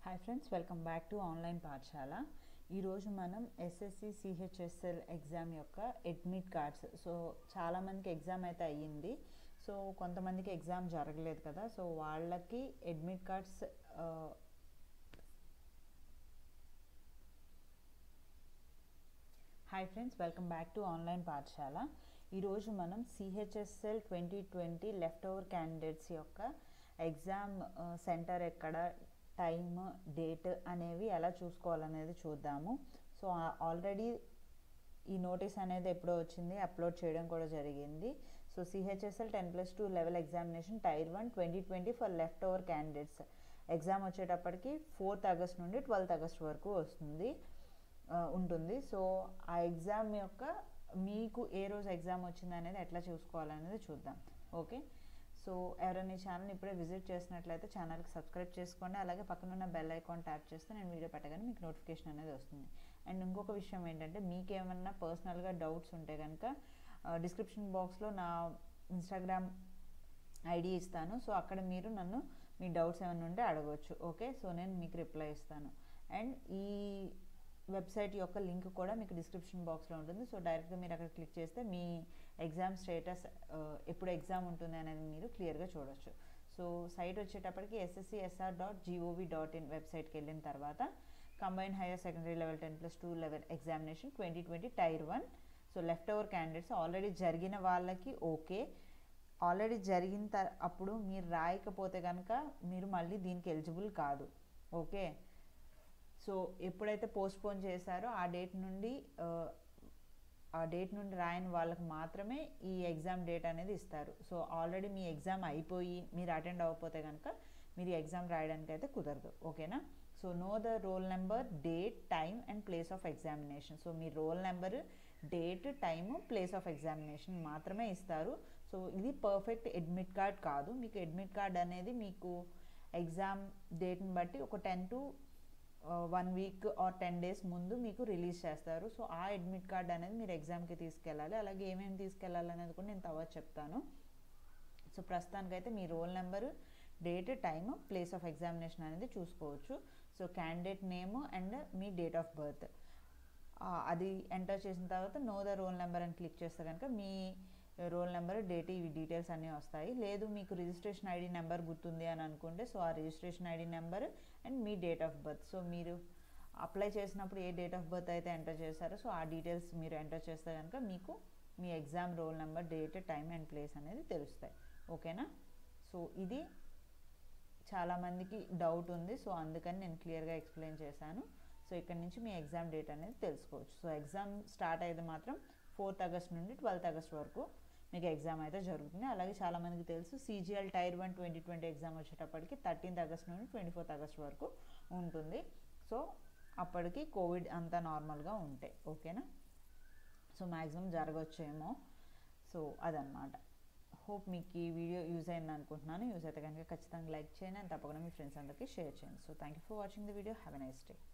hi friends welcome back to online పాఠశాల ఈరోజు మనం ఎస్ఎస్సి సిహెచ్ఎస్ఎల్ ఎగ్జామ్ యొక్క అడ్మిట్ కార్డ్స్ సో చాలామందికి ఎగ్జామ్ అయితే అయ్యింది సో కొంతమందికి ఎగ్జామ్ జరగలేదు కదా సో వాళ్ళకి admit cards hi friends welcome back to online పాఠశాల ఈరోజు మనం CHSL twenty twenty left over candidates యొక్క ఎగ్జామ్ సెంటర్ ఎక్కడ టైమ్ డేట్ అనేవి ఎలా చూసుకోవాలనేది చూద్దాము సో ఆల్రెడీ ఈ నోటీస్ అనేది ఎప్పుడో వచ్చింది అప్లోడ్ చేయడం కూడా జరిగింది so CHSL ten plus two level examination tier one twenty twenty for left over candidates exam వచ్చేటప్పటికి ఫోర్త్ ఆగస్ట్ నుండి ట్వెల్త్ ఆగస్ట్ వరకు వస్తుంది ఉంటుంది సో ఆ ఎగ్జామ్ యొక్క మీకు ఏ రోజు ఎగ్జామ్ వచ్చింది అనేది ఎట్లా చూసుకోవాలనేది చూద్దాం ఓకే సో ఎవరైనా ఈ ఛానల్ ఇప్పుడే విజిట్ చేసినట్లయితే ఛానల్కి సబ్స్క్రైబ్ చేసుకోండి అలాగే పక్కన ఉన్న బెల్ ఐకాన్ ట్యాప్ చేస్తే నేను వీడియో పెట్టగానే మీకు నోటిఫికేషన్ అనేది వస్తుంది అండ్ ఇంకొక విషయం ఏంటంటే మీకు ఏమన్నా పర్సనల్గా డౌట్స్ ఉంటే కనుక డిస్క్రిప్షన్ బాక్స్లో నా ఇన్స్టాగ్రామ్ ఐడి ఇస్తాను సో అక్కడ మీరు నన్ను మీ డౌట్స్ ఏమైనా ఉంటే అడగవచ్చు ఓకే సో నేను మీకు రిప్లై ఇస్తాను అండ్ ఈ వెబ్సైట్ యొక్క లింక్ కూడా మీకు డిస్క్రిప్షన్ బాక్స్లో ఉంటుంది సో డైరెక్ట్గా మీరు అక్కడ క్లిక్ చేస్తే మీ ఎగ్జామ్ స్టేటస్ ఎప్పుడు ఎగ్జామ్ ఉంటుంది అనేది మీరు క్లియర్గా చూడొచ్చు సో సైట్ వచ్చేటప్పటికి SSC SR dot G O V dot in వెబ్సైట్కి వెళ్ళిన తర్వాత combine higher secondary level ten plus two level examination twenty twenty tier one so left over candidates already జరిగిన వాళ్ళకి ఓకే ఆల్రెడీ జరిగిన త అప్పుడు మీరు రాయకపోతే కనుక మీరు మళ్ళీ దీనికి ఎలిజిబుల్ కాదు ఓకే సో ఎప్పుడైతే పోస్ట్పోన్ చేశారో ఆ డేట్ నుండి ఆ డేట్ నుండి రాయని వాళ్ళకి మాత్రమే ఈ ఎగ్జామ్ డేట్ అనేది ఇస్తారు సో ఆల్రెడీ మీ ఎగ్జామ్ అయిపోయి మీరు అటెండ్ అవ్వకపోతే కనుక మీరు ఎగ్జామ్ రాయడానికి అయితే కుదరదు ఓకేనా so know the roll number date time and place of examination so మీ roll number date time place of examination మాత్రమే ఇస్తారు సో ఇది పర్ఫెక్ట్ అడ్మిట్ కార్డ్ కాదు మీకు అడ్మిట్ కార్డ్ అనేది మీకు ఎగ్జామ్ డేట్ని బట్టి ఒక ten to one week or ten days ముందు మీకు రిలీజ్ చేస్తారు సో ఆ అడ్మిట్ కార్డ్ అనేది మీరు ఎగ్జామ్కి తీసుకెళ్ళాలి అలాగే ఏమేమి తీసుకెళ్ళాలి అనేది కూడా నేను తర్వాత చెప్తాను సో ప్రస్తుతానికైతే మీ roll number date time place of examination అనేది చూసుకోవచ్చు సో క్యాండిడేట్ నేమ్ అండ్ మీ డేట్ ఆఫ్ బర్త్ అది ఎంటర్ చేసిన తర్వాత నో ద రోల్ నెంబర్ అని క్లిక్ చేస్తే కనుక మీ రోల్ నెంబర్ డేట్ ఇవి డీటెయిల్స్ అన్నీ వస్తాయి లేదు మీకు రిజిస్ట్రేషన్ ఐడి నెంబర్ గుర్తుంది అని అనుకుంటే సో ఆ రిజిస్ట్రేషన్ ఐడి నెంబర్ అండ్ మీ డేట్ ఆఫ్ బర్త్ సో మీరు అప్లై చేసినప్పుడు ఏ డేట్ ఆఫ్ బర్త్ అయితే ఎంటర్ చేశారో సో ఆ డీటెయిల్స్ మీరు ఎంటర్ చేస్తే కనుక మీకు మీ exam roll number date time and place అనేది తెలుస్తాయి ఓకేనా సో ఇది చాలామందికి డౌట్ ఉంది సో అందుకని నేను క్లియర్గా ఎక్స్ప్లెయిన్ చేశాను సో ఇక్కడ నుంచి మీ ఎగ్జామ్ డేట్ అనేది తెలుసుకోవచ్చు సో ఎగ్జామ్ స్టార్ట్ అయితే మాత్రం ఫోర్త్ ఆగస్ట్ నుండి ట్వెల్త్ ఆగస్ట్ వరకు మీకు ఎగ్జామ్ అయితే జరుగుతుంది అలాగే చాలామందికి తెలుసు CGL tier one twenty twenty exam వచ్చేటప్పటికి థర్టీన్త్ ఆగస్ట్ నుండి ట్వంటీ ఫోర్త్ ఆగస్ట్ వరకు ఉంటుంది సో అప్పటికి కోవిడ్ అంతా నార్మల్గా ఉంటాయి ఓకేనా సో మ్యాక్సిమం జరగవచ్చేమో సో అదనమాట హోప్ మీకు ఈ వీడియో యూజ్ అయింది అనుకుంటున్నాను యూజ్ అయితే కనుక ఖచ్చితంగా లైక్ చేయండి అండ్ తప్పకుండా మీ ఫ్రెండ్స్ అందరికీ షేర్ చేయండి so thank you for watching the video have a nice day